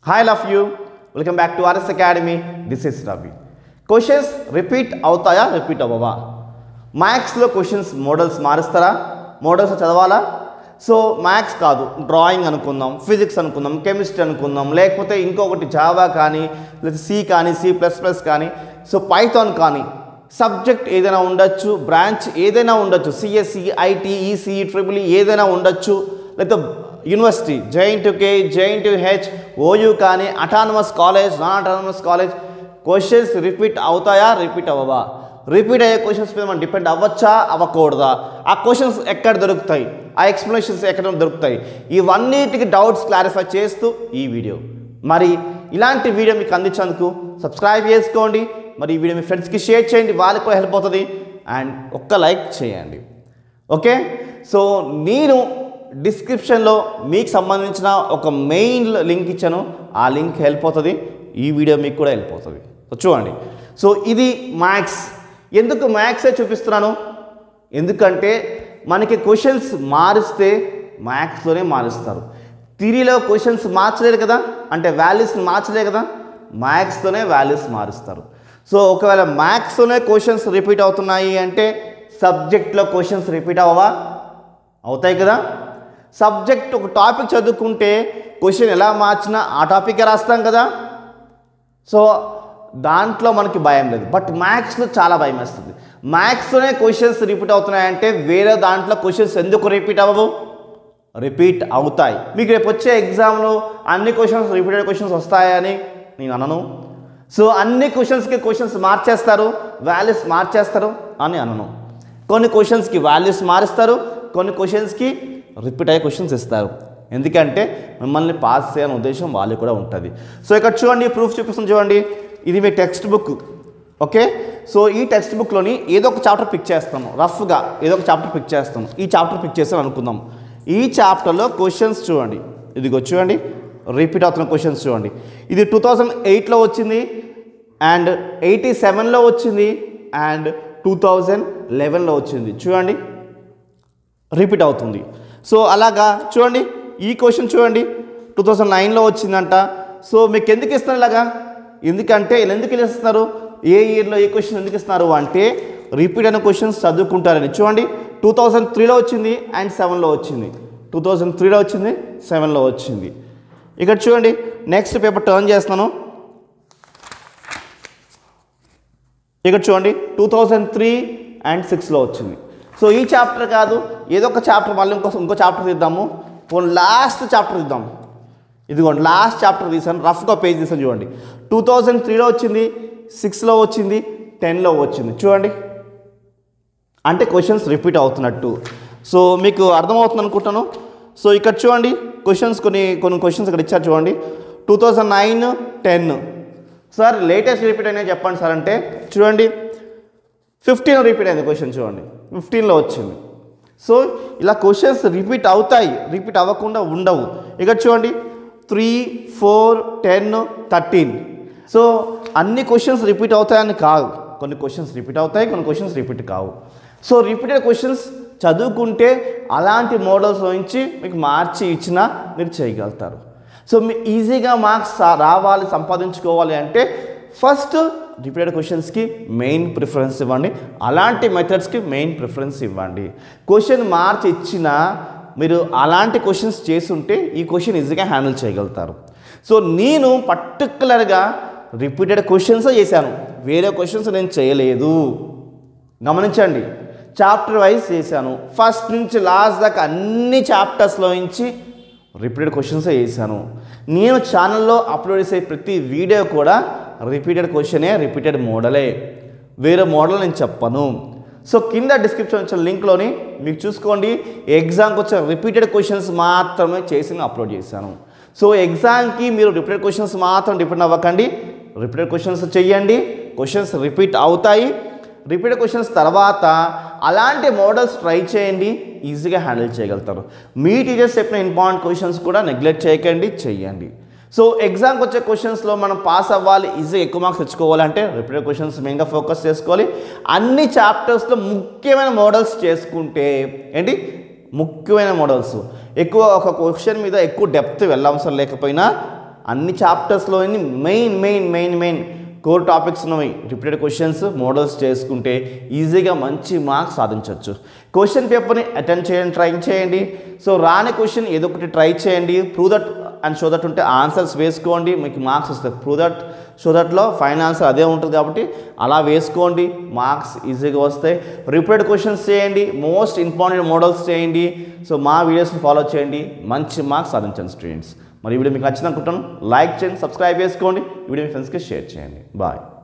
hi love you welcome back to RS academy this is Ravi questions repeat అవుతాయా repeat అవ్వవా మ్యాథ్స్లో questions models మారుస్తారా models చదవాలా so maths కాదు డ్రాయింగ్ అనుకుందాం ఫిజిక్స్ అనుకుందాం కెమిస్ట్రీ అనుకుందాం లేకపోతే ఇంకొకటి జావా కానీ లేదా సి కానీ సి ప్లస్ ప్లస్ కానీ సో పైథాన్ కానీ సబ్జెక్ట్ ఏదైనా ఉండొచ్చు బ్రాంచ్ ఏదైనా ఉండొచ్చు సిఎస్సి ఐటీ ఈసీ ట్రిపుల్ ఏదైనా ఉండొచ్చు లేకపోతే university JNTU K JNTU H OU కానీ autonomous college non autonomous college questions repeat అవుతాయా రిపీట్ అవ్వవా రిపీట్ అయ్యే క్వశ్చన్స్ మీద మనం డిపెండ్ అవ్వచ్చా అవ్వకూడదా ఆ క్వశ్చన్స్ ఎక్కడ దొరుకుతాయి ఆ ఎక్స్ప్లెనేషన్స్ ఎక్కడ దొరుకుతాయి ఇవన్నిటికి డౌట్స్ క్లారిఫై చేస్తూ ఈ వీడియో మరి ఇలాంటి వీడియో మీకు అందించేందుకు సబ్స్క్రైబ్ చేసుకోండి మరి ఈ వీడియో మీ ఫ్రెండ్స్కి షేర్ చేయండి వాళ్ళకి కూడా హెల్ప్ అవుతుంది అండ్ ఒక్క లైక్ చేయండి ఓకే సో నేను డిస్క్రిప్షన్లో మీకు సంబంధించిన ఒక మెయిన్ లింక్ ఇచ్చాను ఆ లింక్ హెల్ప్ అవుతుంది ఈ వీడియో మీకు కూడా హెల్ప్ అవుతుంది సో చూడండి సో ఇది మ్యాథ్స్ ఎందుకు మ్యాథ్సే చూపిస్తున్నాను ఎందుకంటే మనకి క్వశ్చన్స్ మారిస్తే మ్యాథ్స్లోనే మారుస్తారు థిరీలో క్వశ్చన్స్ మార్చలేరు కదా అంటే వాల్యూస్ని మార్చలేరు కదా మ్యాథ్స్తోనే వాల్యూస్ మారుస్తారు సో ఒకవేళ మ్యాథ్స్తోనే క్వశ్చన్స్ రిపీట్ అవుతున్నాయి అంటే సబ్జెక్ట్లో క్వశ్చన్స్ రిపీట్ అవ్వవా అవుతాయి కదా సబ్జెక్ట్ ఒక టాపిక్ చదువుకుంటే క్వశ్చన్ ఎలా మార్చినా ఆ టాపికే రాస్తాం కదా సో దాంట్లో మనకి భయం లేదు బట్ మ్యాథ్స్లో చాలా భయం వేస్తుంది మ్యాథ్స్తోనే క్వశ్చన్స్ రిపీట్ అవుతున్నాయంటే వేరే దాంట్లో క్వశ్చన్స్ ఎందుకు రిపీట్ అవ్వవు రిపీట్ అవుతాయి మీకు రేపు వచ్చే ఎగ్జామ్లో అన్ని క్వశ్చన్స్ రిపీటెడ్ క్వశ్చన్స్ వస్తాయని నేను అనను సో అన్ని క్వశ్చన్స్కి క్వశ్చన్స్ మార్చేస్తారు వాల్యూస్ మార్చేస్తారు అని అనను కొన్ని క్వశ్చన్స్కి వాల్యూస్ మారుస్తారు కొన్ని క్వశ్చన్స్కి రిపీట్ అయ్యే క్వశ్చన్స్ ఇస్తారు ఎందుకంటే మిమ్మల్ని పాస్ చేయని ఉద్దేశం వాళ్ళు కూడా ఉంటుంది సో ఇక్కడ చూడండి ప్రూఫ్ చూపిస్తుంది చూడండి ఇది మీ టెక్స్ట్ బుక్ ఓకే సో ఈ టెక్స్ట్ బుక్లోని ఏదో ఒక చాప్టర్ పిక్ చేస్తాము రఫ్గా ఏదో ఒక చాప్టర్ పిక్ చేస్తాము ఈ చాప్టర్ పిక్ చేస్తాను అనుకుందాం ఈ చాప్టర్లో క్వశ్చన్స్ చూడండి ఇదిగో చూడండి రిపీట్ అవుతున్న క్వశ్చన్స్ చూడండి ఇది టూ థౌజండ్ ఎయిట్లో వచ్చింది అండ్ ఎయిటీ సెవెన్లో వచ్చింది అండ్ టూ థౌజండ్ లెవెన్లో వచ్చింది చూడండి రిపీట్ అవుతుంది సో అలాగా చూడండి ఈ క్వశ్చన్ చూడండి టూ థౌజండ్ నైన్లో వచ్చిందంట సో మీకు ఎందుకు ఇస్తున్నారు ఇలాగా ఎందుకంటే వీళ్ళు ఎందుకు ఇలా ఇస్తున్నారు ఏ ఇయర్లో ఏ క్వశ్చన్ ఎందుకు ఇస్తున్నారు అంటే రిపీట్ అయిన క్వశ్చన్స్ చదువుకుంటారని చూడండి టూ థౌజండ్ త్రీలో వచ్చింది అండ్ సెవెన్లో వచ్చింది టూ థౌజండ్ త్రీలో వచ్చింది సెవెన్లో వచ్చింది ఇక్కడ చూడండి నెక్స్ట్ పేపర్ టర్న్ చేస్తున్నాను ఇక్కడ చూడండి టూ థౌజండ్ త్రీ అండ్ సిక్స్లో వచ్చింది సో ఈ చాప్టర్ కాదు ఏదో ఒక చాప్టర్ మళ్ళీ ఇంకో ఇంకో చాప్టర్ తీద్దాము పోనీ లాస్ట్ చాప్టర్ తీద్దాం ఇదిగోండి లాస్ట్ చాప్టర్ తీసాను రఫ్గా పేజ్ తీసాను చూడండి టూ థౌజండ్ త్రీలో వచ్చింది సిక్స్లో వచ్చింది టెన్లో వచ్చింది చూడండి అంటే క్వశ్చన్స్ రిపీట్ అవుతున్నట్టు సో మీకు అర్థమవుతుంది అనుకుంటాను సో ఇక్కడ చూడండి క్వశ్చన్స్ కొన్ని కొన్ని క్వశ్చన్స్ ఇక్కడ ఇచ్చారు చూడండి two thousand nine ten sir latest repeat అయినా చెప్పండి సార్ అంటే చూడండి ఫిఫ్టీన్ రిపీట్ అయింది క్వశ్చన్ చూడండి ఫిఫ్టీన్లో వచ్చింది సో ఇలా క్వశ్చన్స్ రిపీట్ అవుతాయి రిపీట్ అవ్వకుండా ఉండవు ఇక్కడ చూడండి three four ten thirteen so అన్ని క్వశ్చన్స్ రిపీట్ అవుతాయని కాదు కొన్ని క్వశ్చన్స్ రిపీట్ అవుతాయి కొన్ని క్వశ్చన్స్ రిపీట్ కావు సో రిపీటెడ్ క్వశ్చన్స్ చదువుకుంటే అలాంటి మోడల్స్ నుంచి మీకు మార్చి ఇచ్చినా మీరు చేయగలుగుతారు సో మీ ఈజీగా మార్క్స్ రావాలి సంపాదించుకోవాలి అంటే ఫస్ట్ రిపీటెడ్ క్వశ్చన్స్కి మెయిన్ ప్రిఫరెన్స్ ఇవ్వండి అలాంటి మెథడ్స్కి మెయిన్ ప్రిఫరెన్స్ ఇవ్వండి క్వశ్చన్ మార్చి ఇచ్చినా మీరు అలాంటి క్వశ్చన్స్ చేస్తుంటే ఈ క్వశ్చన్ ఈజీగా హ్యాండిల్ చేయగలుగుతారు సో నేను పర్టికులర్గా రిపీటెడ్ క్వశ్చన్స్ చేశాను వేరే క్వశ్చన్స్ నేను చేయలేదు గమనించండి చాప్టర్ వైజ్ చేశాను ఫస్ట్ నుంచి లాస్ట్ దాకా అన్ని చాప్టర్స్లో నుంచి రిపీటెడ్ క్వశ్చన్సే చేశాను నేను ఛానల్లో అప్లోడ్ చేసే ప్రతి వీడియో కూడా రిపీటెడ్ క్వశ్చనే రిపీటెడ్ మోడలే వేరే మోడల్ నేను చెప్పను సో కింద డిస్క్రిప్షన్ వచ్చిన లింక్లోని మీకు చూసుకోండి ఎగ్జామ్కి వచ్చే రిపీటెడ్ క్వశ్చన్స్ మాత్రమే చేసి నేను అప్లోడ్ చేశాను సో ఎగ్జామ్కి మీరు రిపీటెడ్ క్వశ్చన్స్ మాత్రం డిపెండ్ అవ్వకండి రిపీటెడ్ క్వశ్చన్స్ చెయ్యండి క్వశ్చన్స్ రిపీట్ అవుతాయి రిపీటెడ్ క్వశ్చన్స్ తర్వాత అలాంటి మోడల్స్ ట్రై చేయండి ఈజీగా హ్యాండిల్ చేయగలుగుతారు మీ టీచర్స్ చెప్పిన ఇంపార్టెంట్ క్వశ్చన్స్ కూడా నెగ్లెక్ట్ చేయకండి చెయ్యండి సో ఎగ్జామ్కి వచ్చే క్వశ్చన్స్లో మనం పాస్ అవ్వాలి ఈజీగా ఎక్కువ మార్క్స్ తెచ్చుకోవాలంటే రిపీటెడ్ క్వశ్చన్స్ మెయిన్గా ఫోకస్ చేసుకోవాలి అన్ని చాప్టర్స్లో ముఖ్యమైన మోడల్స్ చేసుకుంటే ఏంటి ముఖ్యమైన మోడల్స్ ఎక్కువ ఒక క్వశ్చన్ మీద ఎక్కువ డెప్త్ వెళ్ళవసరం లేకపోయినా అన్ని చాప్టర్స్లోని main main main main core topics ఉన్నవి రిపీటెడ్ క్వశ్చన్స్ మోడల్స్ చేసుకుంటే ఈజీగా మంచి మార్క్స్ సాధించవచ్చు క్వశ్చన్ పేపర్ని అటెండ్ చేయండి ట్రై చేయండి సో రాని క్వశ్చన్ ఏదో ఒకటి ట్రై చేయండి prove that and show that ఉంటే ఆన్సర్స్ వేసుకోండి మీకు మార్క్స్ వస్తాయి ప్రూవ్ దట్ షో దట్లో ఫైన్ ఆన్సర్ అదే ఉంటుంది కాబట్టి అలా వేసుకోండి మార్క్స్ ఈజీగా వస్తాయి రిపీటెడ్ క్వశ్చన్స్ చేయండి మోస్ట్ ఇంపార్టెంట్ మోడల్స్ చేయండి సో మా వీడియోస్ని ఫాలో చేయండి మంచి మార్క్స్ సాధించండి స్టూడెంట్స్ మరి ఈ వీడియో మీకు నచ్చింది అనుకుంటాను లైక్ చేయండి సబ్స్క్రైబ్ చేసుకోండి ఈ వీడియో మీ ఫ్రెండ్స్కి షేర్ చేయండి బాయ్